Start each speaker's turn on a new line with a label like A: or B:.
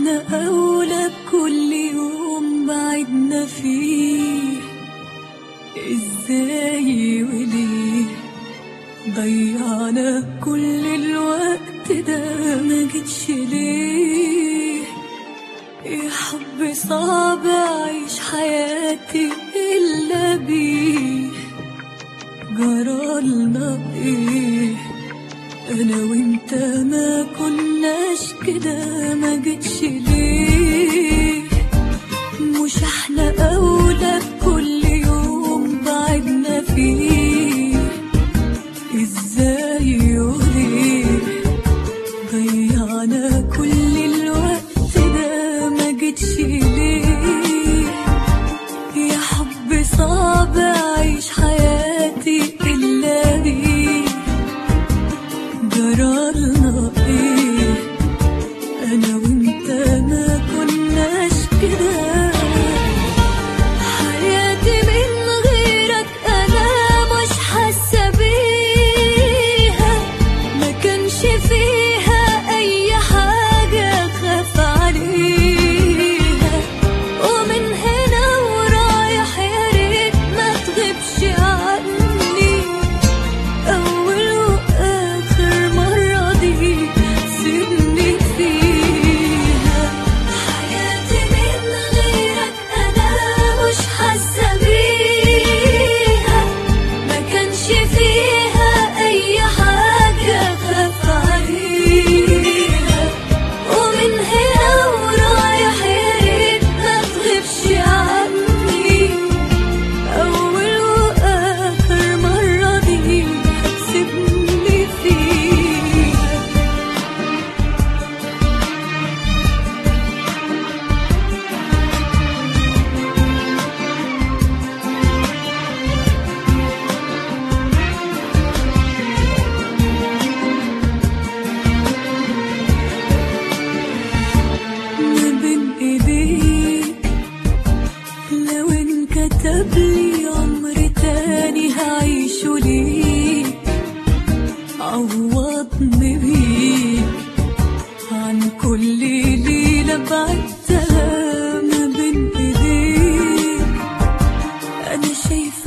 A: احنا أولى بكل يوم بعدنا فيه ازاي وليه ضيعنا كل الوقت ده ما جيتش ليه يا حب صعب أعيش حياتي إلا بيه جرالنا إيه أنا وإنت ما كناش كده ما جيتش ليه مش احنا أولى بكل يوم بعدنا فيه ازاي وليه ضيعنا كل الوقت ده ما جيتش ليه يا حب صعب أعيش حياتي إلا بيه جرالنا إيه أنا وإنت ما كناش كده حياتي من غيرك أنا مش حاسة بيها ما كانش فيها أي حاجة خاف عليها ومن هنا ورايح يا ريت ما تغيبش عني أول وآخر مرة دي سيبني فيها حياتي من غيرك أنا مش حاسة بيها ما كانش فيها أي حاجة خاف عليها ومن هنا ورايح يا ريت ما تغيبش عني أول وآخر مرة دي سيبني فيها ما بين ايديك لو انكتب لي عمر تاني هعيشه ليك عوضني بيك عن كل ليلة بعدتها ما بين ايديك انا شايفة